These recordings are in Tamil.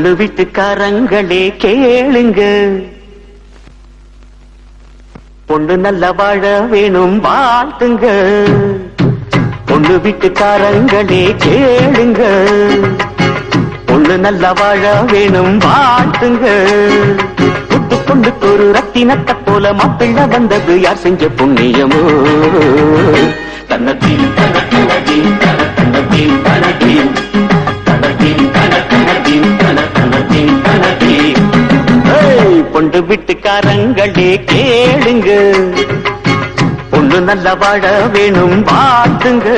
பொண்ணு வீட்டுக்காரங்களே கேளுங்க பொண்ணு நல்ல வாழ வேணும் வாழ்த்துங்க பொண்ணு வீட்டுக்காரங்களே கேளுங்க பொண்ணு நல்ல வாழ வேணும் வாழ்த்துங்க புட்டு பொண்ணுக்கு ஒரு ரத்தினத்தை போல மாப்பிள்ள வந்தது யார் செஞ்ச புண்ணியமோ தன்னத்தீன் தன தனதீன் தன தன்னதீன் தனதீன் தனதீன் தன தனதீன் தன தனதீன் தனதீன் ஏய், பொண்டு வீட்டுக்காரங்களே கேளுங்க பொண்ணு நல்ல வாழ வேணும் வாழ்த்துங்க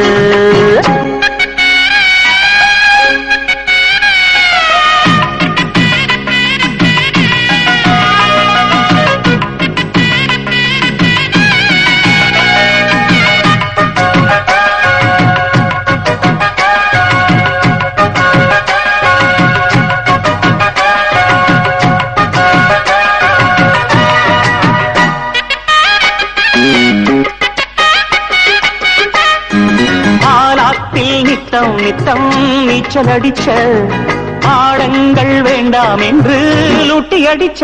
ஆலாத்தில் நித்தம் நித்தம் நீச்சல் அடிச்ச ஆடங்கள் வேண்டாம் என்று லூட்டி அடிச்ச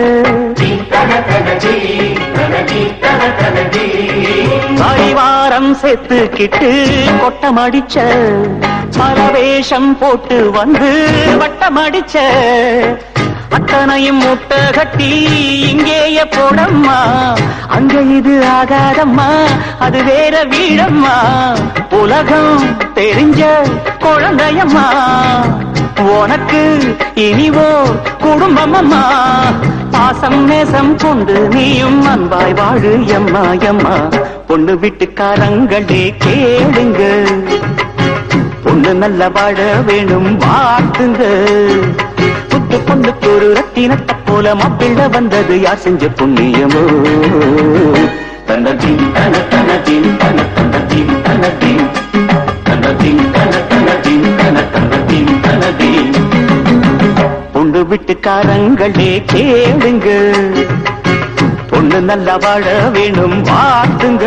பரிவாரம் சேர்த்துக்கிட்டு கொட்டம் அடிச்ச பரவேஷம் போட்டு வந்து வட்டம் அடிச்ச அத்தனையும் முட்டை கட்டி இங்கேய போடம்மா அங்க இது ஆகாதம்மா அது வேற வீடம்மா உலகம் தெரிஞ்ச குழந்தையம்மா உனக்கு இனிவோ குடும்பமம்மா பாசம் நேசம் கொண்டு நீயும் அன்பாய் வாழு எம்மா எம்மா பொண்ணு வீட்டுக்காரங்களே கேளுங்க பொண்ணு நல்ல வாழ வேணும் வாழ்த்துங்க புத்து பொண்ணுக்கு ஒரு ரத்தினத்தை போல மாப்பிள்ள வந்தது யார் செஞ்ச புண்ணியமோ தனதீன் தன தனதீன் தன தனதீன் தனதீன் தனதீன் தன தனதீன் தன தனதீன் தனதீன் பொண்ணு வீட்டுக்காரங்களே கேளுங்க பொண்ணு நல்லா வாழ வேணும் வாழ்த்துங்க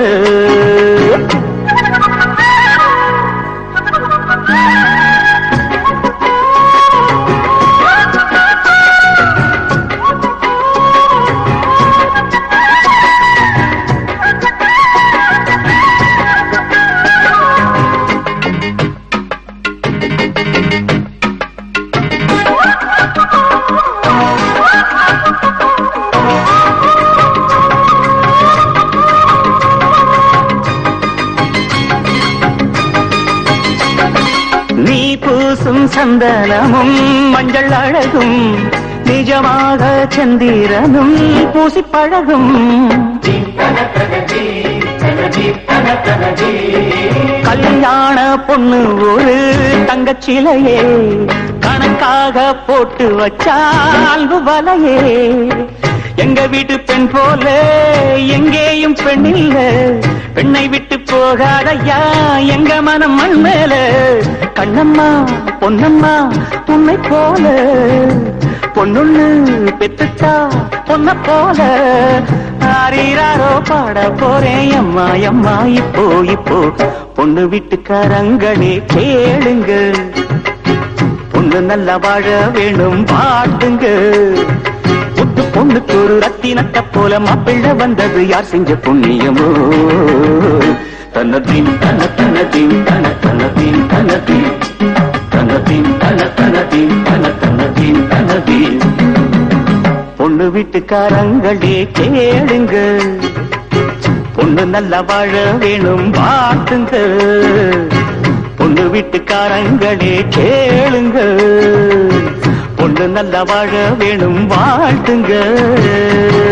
நீ பூசும் சந்தனமும் மஞ்சள் அழகும் நிஜமாக சந்திரனும் பூசி பழகும் கல்யாண பொண்ணு ஒரு தங்கச்சிலையே கணக்காக போட்டு வச்சால் வலையே எங்க வீட்டு பெண் போல எங்கேயும் பெண் இல்ல பெண்ணை விட்டு போகாதையா எங்க மனம் மண் மேல கண்ணம்மா பொன்னம்மா உன்னை போல பொண்ணுன்னு பெத்துத்தா பொண்ண போல ஆரீராரோ பாட போறேன் அம்மா அம்மா இப்போ இப்போ பொண்ணு வீட்டுக்காரங்களே கேளுங்க பொண்ணு நல்லா வாழ வேணும் பாட்டுங்க புத்து பொண்ணுக்கு ஒரு ரத்தினத்தை போல மாப்பிள்ள வந்தது யார் செஞ்ச புண்ணியமோ தன்னதீன் தன தனதீன் தன தனதீன் தனதீன் தனதீன் தன தனதீன் தன தனதீன் தனதீன் பொண்ணு வீட்டுக்காரங்களே கேளுங்க பொண்ணு நல்லா வாழ வேணும் வாழ்த்துங்க பொண்ணு வீட்டுக்காரங்களே கேளுங்க பொண்ணு நல்லா வாழ வேணும் வாழ்த்துங்க